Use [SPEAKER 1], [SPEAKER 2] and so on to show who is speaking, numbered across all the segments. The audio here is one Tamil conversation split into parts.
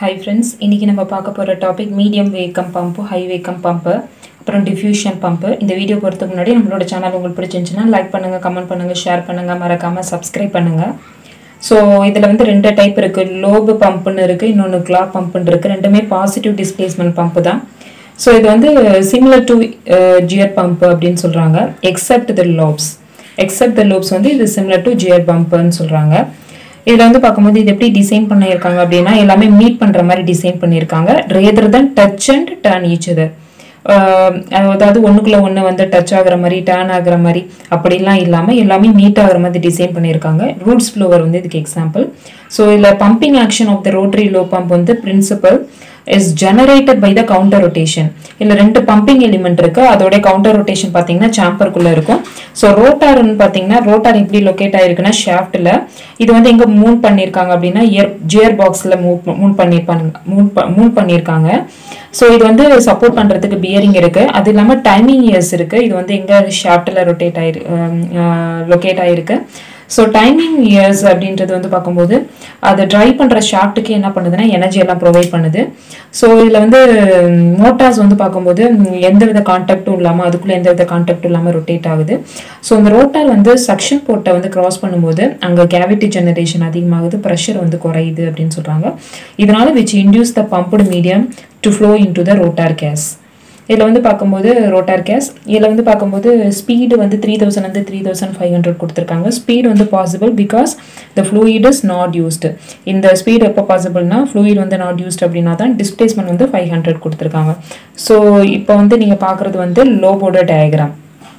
[SPEAKER 1] ஹாய் ஃப்ரெண்ட்ஸ் இன்றைக்கி நம்ம பார்க்க போகிற topic medium vacuum pump high vacuum pump அப்புறம் டிஃப்யூஷன் பம்பு இந்த வீடியோ பொறுத்துக்கு முன்னாடி நம்மளோட சேனல் உங்களுக்கு பிடிச்சிருந்துச்சுன்னா லைக் பண்ணுங்கள் கமெண்ட் பண்ணுங்கள் ஷேர் பண்ணுங்கள் மறக்காமல் சப்ஸ்கிரைப் பண்ணுங்கள் ஸோ இதில் வந்து ரெண்டு டைப் இருக்குது லோபு பம்புன்னு இருக்குது இன்னொன்று கிளா பம்புன்னு இருக்குது ரெண்டுமே பாசிட்டிவ் டிஸ்பிளேஸ்மெண்ட் பம்பு தான் ஸோ இது வந்து சிமிலர் டு ஜியர் பம்பு அப்படின்னு சொல்கிறாங்க எக்ஸப்ட் த லோப்ஸ் எக்ஸப்ட் த லோப்ஸ் வந்து இது சிமிலர் டு ஜியர் பம்புன்னு சொல்கிறாங்க இதில் வந்து பார்க்கும்போது இது எப்படி டிசைன் பண்ணியிருக்காங்க அப்படின்னா எல்லாமே மீட் பண்ணுற மாதிரி டிசைன் பண்ணியிருக்காங்க rather than touch and turn each other அதாவது ஒன்றுக்குள்ளே ஒன்று வந்து டச் ஆகுற மாதிரி டேர்ன் ஆகுற மாதிரி அப்படிலாம் இல்லாமல் எல்லாமே மீட் ஆகுற மாதிரி டிசைன் பண்ணியிருக்காங்க ரூட்ஸ் ஃப்ளோவர் வந்து இதுக்கு எக்ஸாம்பிள் ஸோ இதில் pumping action of the rotary lobe pump வந்து principle is generated by the counter rotation இல்லை ரெண்டு பம்பிங் எலிமெண்ட் இருக்கு அதோட கவுண்டர் ரொட்டேஷன் பார்த்தீங்கன்னா சாம்பருக்குள்ள இருக்கும் ஸோ ரோட்டார்னு பார்த்தீங்கன்னா ரோட்டார் எப்படி லொக்கேட் ஆயிருக்குன்னா ஷாஃப்டில் இது வந்து எங்கே மூவ் பண்ணியிருக்காங்க அப்படின்னா இயர் ஜியர் பாக்ஸில் மூவ் மூவ் பண்ணியிருப்பாங்க மூவ் மூவ் பண்ணியிருக்காங்க ஸோ இது வந்து சப்போர்ட் பண்ணுறதுக்கு பியரிங் இருக்கு அது இல்லாமல் டைமிங் இயர்ஸ் இருக்கு இது வந்து எங்கே ஷாஃப்டில் ரொட்டேட் ஆயிரு லொக்கேட் ஆயிருக்கு ஸோ டைமிங் இயர்ஸ் அப்படின்றது வந்து பார்க்கும்போது அதை ட்ரைவ் பண்ணுற ஷாஃப்ட்டுக்கு என்ன பண்ணுதுன்னா எனர்ஜி எல்லாம் ப்ரொவைட் பண்ணுது ஸோ இதில் வந்து மோட்டார்ஸ் வந்து பார்க்கும்போது எந்த வித கான்டாக்டும் இல்லாமல் அதுக்குள்ளே எந்த வித கான்டாக்டும் இல்லாமல் ரொட்டேட் ஆகுது ஸோ இந்த ரோட்டார் வந்து சக்ஷன் போர்ட்டை வந்து கிராஸ் பண்ணும்போது அங்கே கேவிட்டி ஜெனரேஷன் அதிகமாகுது ப்ரெஷர் வந்து குறையுது அப்படின்னு சொல்கிறாங்க இதனால which induce the pumped medium to flow into the rotor case இதில் வந்து பார்க்கும்போது ரோட்டார் கேஸ் இதில் வந்து பார்க்கும்போது ஸ்பீடு வந்து த்ரீ தௌசண்ட் வந்து த்ரீ தௌசண்ட் ஃபைவ் ஹண்ட்ரட் கொடுத்துருக்காங்க ஸ்பீடு வந்து possible because the fluid is not used இந்த ஸ்பீடு எப்போ பாசிபிள்னா ஃப்ளூயிட் வந்து நாட் யூஸ்ட் அப்படின்னா தான் டிஸ்பிளேஸ்மெண்ட் வந்து ஃபைவ் ஹண்ட்ரட் கொடுத்துருக்காங்க ஸோ இப்போ வந்து நீங்கள் பார்க்குறது வந்து லோபோட diagram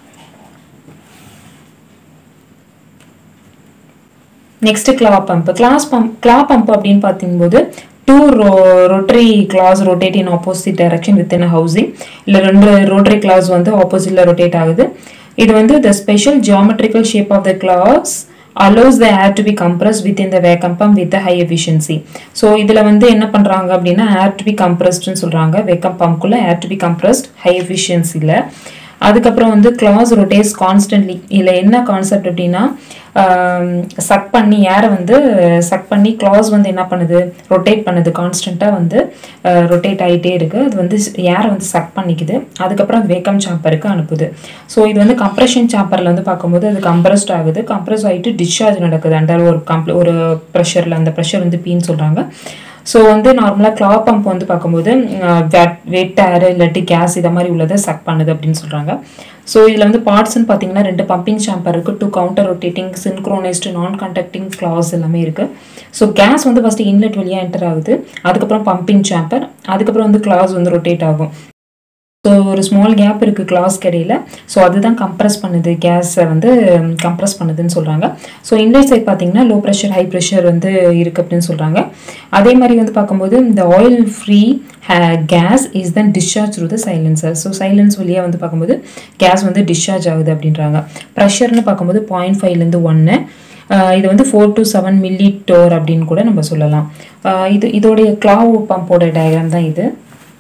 [SPEAKER 1] next claw pump claws pump claw pump அப்படின்னு பார்க்கும்போது டூ ரோ rotary claws rotate in opposite direction within housing இல்லை ரெண்டு ரோட்டரி கிளாஸ் வந்து ஆப்போசிட்டில் ரொட்டேட் ஆகுது இது வந்து the special geometrical shape of the claws allows the air to be compress within the vacuum pump with high efficiency so இதில் வந்து என்ன பண்ணுறாங்க அப்படின்னா ஏர் டு பி கம்ப்ரஸ்ட்னு சொல்கிறாங்க வேக்கம் பம்ப்குள்ளே air to be compressed high எஃபிஷியன்சியில் அதுக்கப்புறம் வந்து கிளாஸ் ரொட்டேஸ் கான்ஸ்டன்ட்லி இதில் என்ன கான்செப்ட் அப்படின்னா சக் பண்ணி ஏரை வந்து சக் பண்ணி கிளாஸ் வந்து என்ன பண்ணுது ரொட்டேட் பண்ணுது கான்ஸ்டண்ட்டாக வந்து ரொட்டேட் ஆகிட்டே இருக்குது அது வந்து ஏரை வந்து சக் பண்ணிக்குது அதுக்கப்புறம் வேக்கம் சாப்பருக்கு அனுப்புது ஸோ இது வந்து கம்ப்ரெஷன் சாப்பரில் வந்து பார்க்கும்போது அது கம்ப்ரஸ்ட் ஆகுது கம்ப்ரஸ் ஆகிட்டு டிஸ்சார்ஜ் நடக்குது அண்டர் ஒரு கம்ப்ள ஒரு ப்ரெஷரில் அந்த ப்ரெஷர் வந்து பீன்னு சொல்கிறாங்க ஸோ வந்து நார்மலாக கிளா பம்ப் வந்து பார்க்கும்போது வெட் ஏர் இல்லாட்டி கேஸ் இதை மாதிரி உள்ளதை சக் பண்ணுது அப்படின்னு சொல்கிறாங்க ஸோ இதில் வந்து பார்ட்ஸ்னு பார்த்தீங்கன்னா ரெண்டு பம்பிங் சாம்பர் இருக்குது டூ கவுண்டர் ரொட்டேட்டிங் சின்க்ரோனைஸ்டு நான் கண்டக்டிங் கிளாஸ் எல்லாமே இருக்குது ஸோ கேஸ் வந்து ஃபஸ்ட்டு இன்லெட் வழியாக என்டர் ஆகுது அதுக்கப்புறம் பம்பிங் சாம்பர் அதுக்கப்புறம் வந்து கிளாஸ் வந்து ரொட்டேட் ஆகும் ஸோ ஒரு ஸ்மால் கேப் இருக்குது கிளாஸ் இடையில ஸோ அதுதான் கம்ப்ரஸ் பண்ணுது கேஸை வந்து கம்ப்ரஸ் பண்ணுதுன்னு சொல்கிறாங்க ஸோ இன்லைட் சைட் பார்த்தீங்கன்னா லோ ப்ரெஷர் ஹை ப்ரெஷர் வந்து இருக்குது அப்படின்னு சொல்கிறாங்க அதே மாதிரி வந்து பார்க்கும்போது இந்த oil free gas is then discharge through the silencer so silence வழியாக வந்து பார்க்கும்போது கேஸ் வந்து டிஸ்சார்ஜ் ஆகுது அப்படின்றாங்க ப்ரெஷர்னு பார்க்கும்போது பாயிண்ட் ஃபைவ்லேருந்து ஒன்று இது வந்து four to seven millitorr அப்படின்னு கூட நம்ம சொல்லலாம் இது இதோடைய கிளாவ் பம்போட டயக்ராம் தான் இது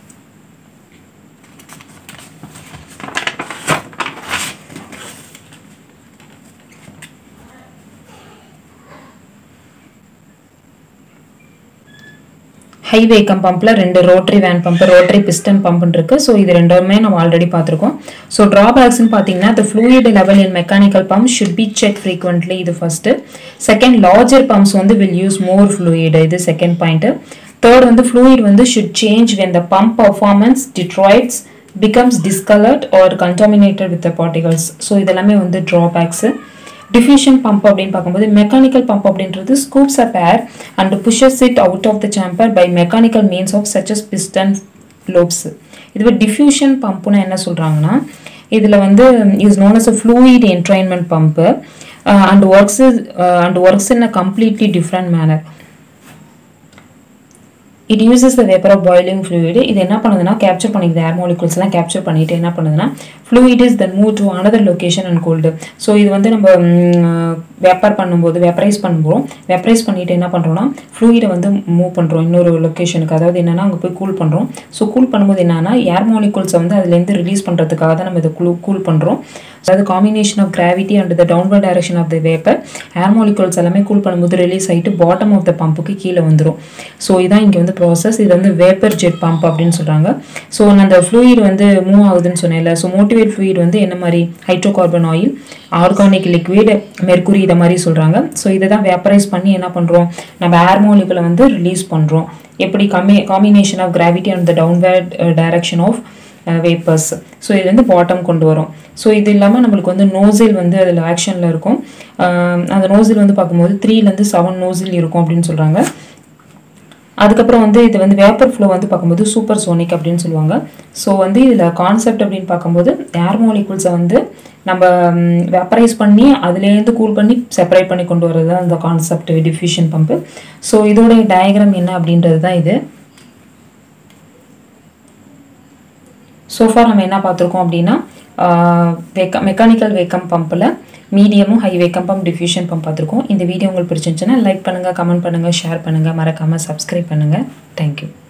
[SPEAKER 1] ஹை வேக்கம் பம்பில் ரெண்டு rotary vane pump rotary piston பம்ப்னு இருக்கு ஸோ இது ரெண்டுமே நம்ம ஆல்ரெடி பார்த்துருக்கோம் ஸோ ட்ராபேக்ஸ்னு பார்த்தீங்கன்னா the fluid level in mechanical pump should be check frequently இது ஃபர்ஸ்ட்டு செகண்ட் லார்ஜர் பம்ப்ஸ் வந்து வில் யூஸ் மோர் ஃப்ளூயிட் இது செகண்ட் பாயிண்ட்டு தேர்ட் வந்து ஃப்ளூயிட் வந்து should change when the pump performance deteriorates becomes discoloured or contaminated with the particles so இதெல்லாமே வந்து ட்ராபேக்ஸு டிஃப்யூஷன் பம்ப் அப்படின்னு பார்க்கும்போது மெக்கானிக்கல் பம்ப் அப்படின்றது scoops up air and pushes it out of the chamber by mechanical means of சச்சஸ் piston lobes இதுவே டிஃப்யூஷன் பம்ப்னா என்ன சொல்கிறாங்கன்னா இதில் வந்து is known as a fluid entrainment pump and works and works in a completely different manner it uses the vapour of boiling fluid இது என்ன பண்ணுதுன்னா கேப்சர் பண்ணிக்குது ஏர் மாலிகூல்ஸ்லாம் கேப்சர் பண்ணிட்டு என்ன பண்ணுதுன்னா fluid is then move to another location and cold so இது வந்து நம்ம வேப்பர் பண்ணும்போது வெப்பரைஸ் பண்ணுறோம் வெப்பரைஸ் பண்ணிட்டு என்ன பண்ணுறோம்னா ஃப்ளூயிடை வந்து மூவ் பண்ணுறோம் இன்னொரு லொக்கேஷனுக்கு அதாவது என்னென்னா அங்கே போய் கூல் பண்ணுறோம் ஸோ கூல் பண்ணும்போது என்னன்னா ஏர் மாலிகூல்ஸை வந்து அதுலேருந்து ரிலீஸ் பண்ணுறதுக்காக தான் நம்ம இதை கூல் கூல் பண்ணுறோம் அதாவது combination of gravity and the downward direction of the vapour air molecules எல்லாமே கூல் பண்ணும்போது ரிலீஸ் ஆகிட்டு பாட்டம் ஆஃப் த பம்புக்கு கீழே வந்துடும் ஸோ இதான் இங்கே வந்து ப்ராசஸ் இது வந்து வேப்பர் ஜெட் பம்ப் அப்படின்னு சொல்கிறாங்க ஸோ அந்த ஃப்ளூயிட் வந்து மூவ் ஆகுதுன்னு சொன்னேன்ல ஸோ மோட்டிவேட் ஃப்ளூயிட் வந்து என்ன மாதிரி hydrocarbon oil organic liquid mercury இதை மாதிரி சொல்கிறாங்க ஸோ இதை தான் வேப்பரைஸ் பண்ணி என்ன பண்ணுறோம் நம்ம ஏர் மாலிகுலை வந்து ரிலீஸ் பண்ணுறோம் எப்படி கம்மி combination of gravity and the downward direction of vapours so இது வந்து பாட்டம் கொண்டு வரும் ஸோ இது இல்லாமல் நம்மளுக்கு வந்து நோசில் வந்து அதில் ஆக்ஷனில் இருக்கும் அந்த நோசில் வந்து பார்க்கும்போது த்ரீலேருந்து செவன் நோசில் இருக்கும் அப்படின்னு சொல்கிறாங்க அதுக்கப்புறம் வந்து இது வந்து வேப்பர் ஃப்ளோ வந்து பார்க்கும்போது சூப்பர் சோனிக் அப்படின்னு சொல்லுவாங்க ஸோ வந்து இதில் கான்செப்ட் அப்படின்னு பார்க்கும்போது ஏர் மாலிகூல்ஸை வந்து நம்ம வெப்பரைஸ் பண்ணி அதுலேருந்து கூல் பண்ணி செப்பரேட் பண்ணி கொண்டு வர்றது தான் அந்த கான்செப்ட் டிஃப்யூஷன் பம்பு ஸோ இதோடைய டயக்ராம் என்ன அப்படின்றது தான் இது சோஃபார் நம்ம என்ன பார்த்துருக்கோம் அப்படின்னா வெக்க மெக்கானிக்கல் வேக்கம் பம்பில் மீடியமும் high vacuum pump diffusion pump பார்த்துருக்கோம் இந்த வீடியோ உங்களுக்கு பிடிச்சிருந்துச்சுன்னா லைக் பண்ணுங்கள் கமெண்ட் பண்ணுங்கள் ஷேர் பண்ணுங்கள் மறக்காமல் சப்ஸ்கிரைப் பண்ணுங்கள் தேங்க்யூ